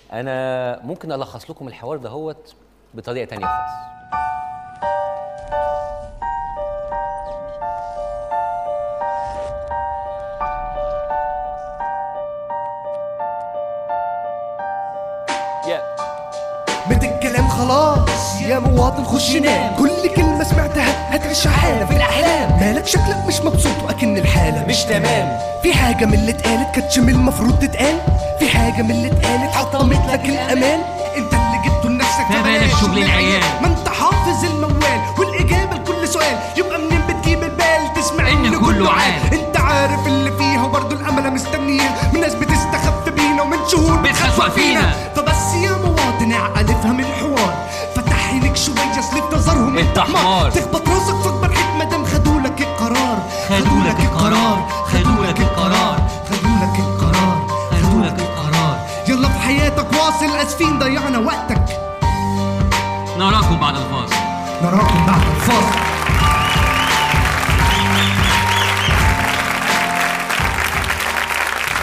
انا ممكن الخص لكم الحوار دهوت بطريقه تانية خالص مد الكلام خلاص يا مواطن خش نام كل كلمة سمعتها هتعيش حالة في الأحلام مالك شكلك مش مبسوط وأكن الحالة مش تمام في حاجة من اللي اتقالت كانتش من المفروض تتقال في حاجة من اللي اتقالت حطمت لك الأمان انت اللي جبته لنفسك ما بالك شغل العيال. ما انت حافظ الموال والإجابة لكل سؤال يبقى منين بتجيب البال تسمع إن إن كله كله عال. عال انت عارف اللي فيها وبرضه الأمل مستنيها من ناس بتستخف بينا ومن شهور بتخسر فينا. فبس يا مواطن اعقل افهم الحوار فتح عينك شوية سليب نظرهم انت حمار. تخبط راسك في اكبر حكمة دام خدولك القرار خدولك القرار خدولك القرار خدولك القرار خدولك القرار يلا في حياتك واصل اسفين ضيعنا وقتك نراكم بعد الفاصل نراكم بعد الفاصل